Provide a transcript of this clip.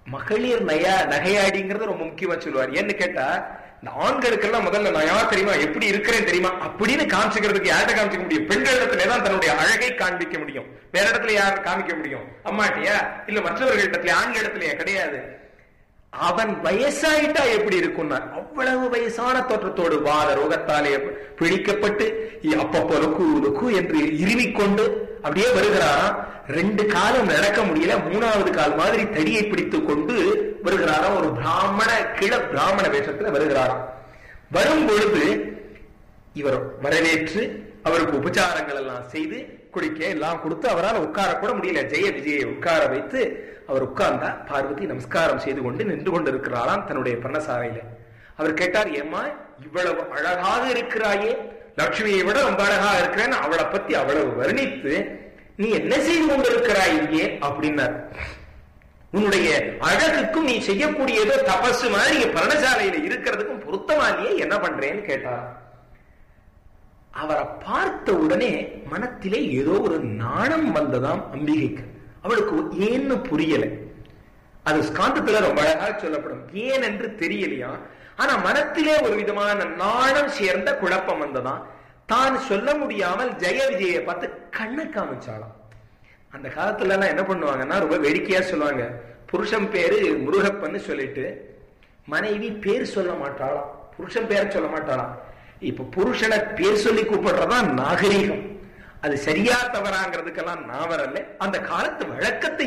மகளிர் நயா நகையாடிங்கிறது ரொம்ப முக்கியமா சொல்லுவார் ஏன்னு கேட்டா இந்த ஆண்களுக்கெல்லாம் முதல்ல நான் யார் தெரியுமா எப்படி இருக்கிறேன் தெரியுமா அப்படின்னு காமிச்சுக்கிறதுக்கு யார்கிட்ட காமிக்க முடியும் பெண்களிடத்துல தான் தன்னுடைய அழகை காண்பிக்க முடியும் வேற இடத்துல யார் காமிக்க முடியும் அம்மாட்டியா இல்ல மற்றவர்களிடத்துல ஆண்கள் இடத்துலயா கிடையாது அவன் வயசாயிட்டா எப்படி இருக்கும்னா அவ்வளவு வயசான தோற்றத்தோடு வாத ரோகத்தாலே பிழிக்கப்பட்டு அப்பப்போ லுக்கு லுக்கு என்று இருவிக்கொண்டு அப்படியே வருகிறாராம் ரெண்டு காலம் நடக்க முடியல மூணாவது கால் மாதிரி தடியை பிடித்துக் கொண்டு வருகிறாராம் ஒரு பிராமண கிள பிராமண வேஷத்துல வருகிறாராம் வரும் பொழுது இவர் வரவேற்று அவருக்கு உபச்சாரங்கள் எல்லாம் செய்து குடிக்க எல்லாம் கொடுத்து அவரால் உட்கார கூட முடியல ஜெய விஜயை உட்கார வைத்து அவர் உட்கார்ந்தா பார்வதி நமஸ்காரம் செய்து கொண்டு நின்று கொண்டிருக்கிறாராம் தன்னுடைய பர்ணசாலையில அவர் கேட்டார் ஏம்மா இவ்வளவு அழகாக இருக்கிறாயே லட்சுமியை விட ரொம்ப அழகா இருக்கிறேன்னு அவளை பத்தி அவ்வளவு வர்ணித்து நீ என்ன செய்து கொண்டிருக்கிறாய் இங்கே அப்படின்னார் உன்னுடைய அழகுக்கும் நீ செய்யக்கூடிய ஏதோ தபசு மாதிரி இங்க பர்ணசாலையில இருக்கிறதுக்கும் பொருத்தமா இல்லையே என்ன பண்றேன்னு கேட்டார் அவரை பார்த்த உடனே மனத்திலே ஏதோ ஒரு நாணம் வந்ததாம் அம்பிகைக்கு அவளுக்கு ஏன்னு புரியல அது ஸ்காந்தத்துல ரொம்ப அழகாக சொல்லப்படும் ஏன் என்று தெரியலையா ஆனா மனத்திலே ஒரு விதமான நாணம் சேர்ந்த குழப்பம் வந்ததாம் தான் சொல்ல முடியாமல் ஜெய விஜயை பார்த்து கண்ணை காமிச்சாலாம் அந்த காலத்துல எல்லாம் என்ன பண்ணுவாங்கன்னா ரொம்ப வேடிக்கையா சொல்லுவாங்க புருஷன் பேரு முருகப்பன்னு சொல்லிட்டு மனைவி பேர் சொல்ல மாட்டாளாம் புருஷன் பேரை சொல்ல மாட்டாளாம் இப்ப புருஷனை பேர் சொல்லி கூப்பிடுறதா நாகரீகம் அது சரியா தவறாங்கிறதுக்கெல்லாம் நான் வரல அந்த காலத்து வழக்கத்தை